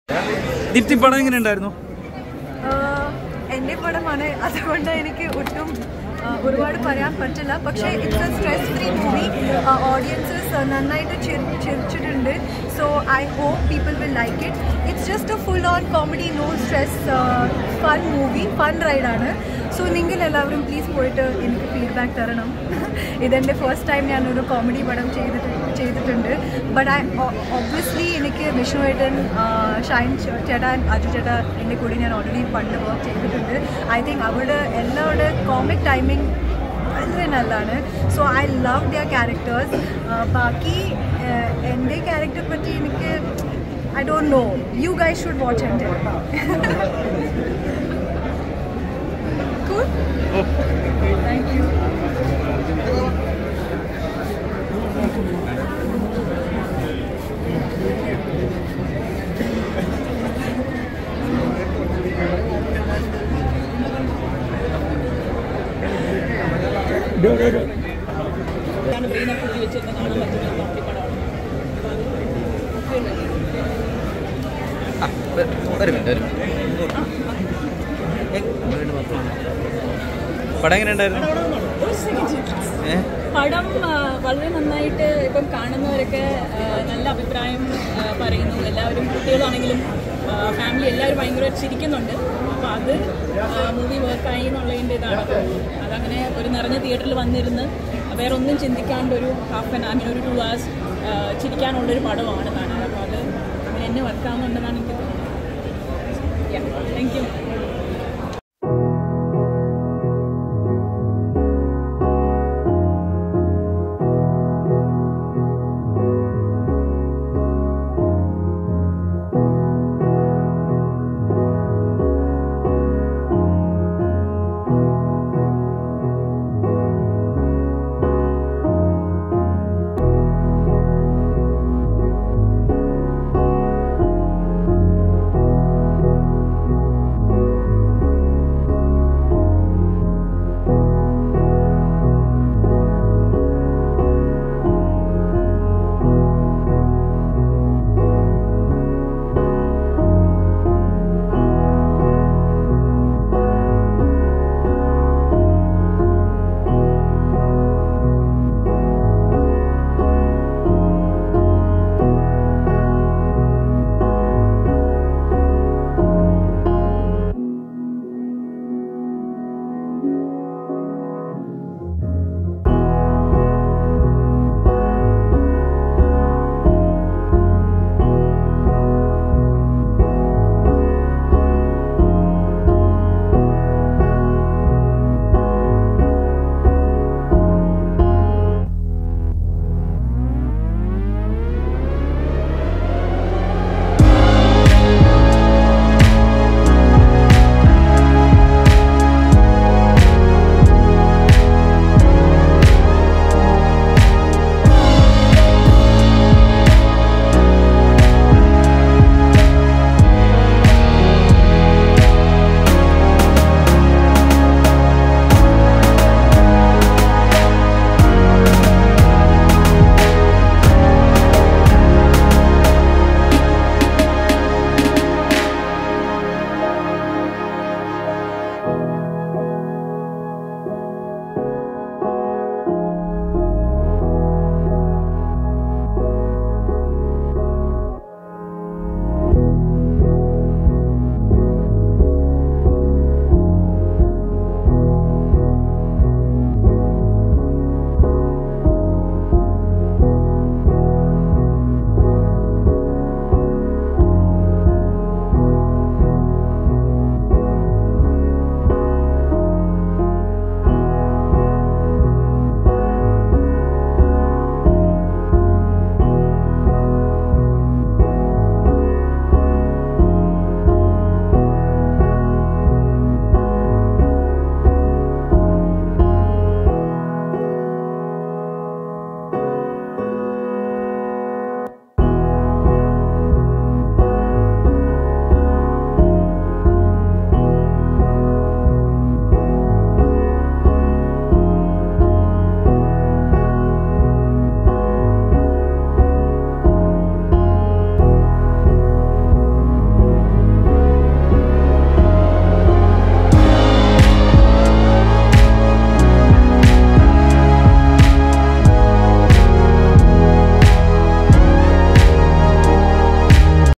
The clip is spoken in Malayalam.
ദീപ്തി പടം എങ്ങനെ ഉണ്ടായിരുന്നു ആഹ് എൻ്റെ പടമാണ് അതുകൊണ്ട് എനിക്ക് ഒട്ടും ആഹ് ഒരുപാട് പറയാൻ പറ്റില്ല പക്ഷേ it's a stress free movie audiences നന്നായിട്ട് ചിരി- ചിരിച്ചിട്ടുണ്ട് so I hope people will like it it's just a full on comedy no stress fun movie fun റൈഡാണ് സോ നിങ്ങൾ എല്ലാവരും പ്ലീസ് പോയിട്ട് എനിക്ക് ഫീഡ്ബാക്ക് തരണം ഇതെൻ്റെ ഫസ്റ്റ് ടൈം ഞാനൊരു കോമഡി പടം ചെയ്തിട്ട് ചെയ്തിട്ടുണ്ട് ബട്ട് ഐ ഒബ്വിയസ്ലി എനിക്ക് വിഷ്ണുവേട്ടൻ ഷൈൻ ചേട്ടാ അജു ചേട്ടാ എൻ്റെ കൂടെ ഞാൻ ഓൾറെഡി പണ്ട് വർക്ക് ചെയ്തിട്ടുണ്ട് ഐ തിങ്ക് അവിടെ എല്ലാവരുടെ കോമിക് ടൈമിംഗ് വളരെ നല്ലതാണ് so I love their characters ബാക്കി ആഹ്, എൻ്റെ ക്യാരക്ടറെ പറ്റി എനിക്ക് I don't know you guy should watch and cool thank you ബ്രെയിനൊക്കെ ഊരി വെച്ചൊക്കെ കാണാൻ പറ്റുന്ന ഒരു കോമഡി പടമാണ് ഒരു മിനിറ്റ് ഒരു പടം എങ്ങനെ ഉണ്ടായിരുന്നു ഒരു സെക്കൻഡ് ഏ? പടം ആ, വളരെ നന്നായിട്ട് ഇപ്പം കാണുന്നവരൊക്കെ ആ, നല്ല അഭിപ്രായം ആ, പറയുന്നു എല്ലാവരും കുട്ടികളാണെങ്കിലും ഫാമിലി എല്ലാവരും ഭയങ്കരമായിട്ട് ചിരിക്കുന്നുണ്ട് അപ്പോൾ അത് മൂവി വർക്കായി എന്നുള്ളതിൻ്റെ ഇതാണ് അതങ്ങനെ ഒരു നിറഞ്ഞ തിയേറ്ററിൽ വന്നിരുന്ന് വേറെ ഒന്നും ചിന്തിക്കാണ്ട് ഒരു ഹാഫ് ആൻ അങ്ങനെ ഒരു ടു hours ആ, ചിരിക്കാനുള്ളൊരു പടമാണ് കാണാൻ അപ്പോൾ അത് അങ്ങനെ എന്നെ വർക്കാവുന്നുണ്ടെന്നാണ് എനിക്ക് തോന്നുന്നത് താങ്ക് യു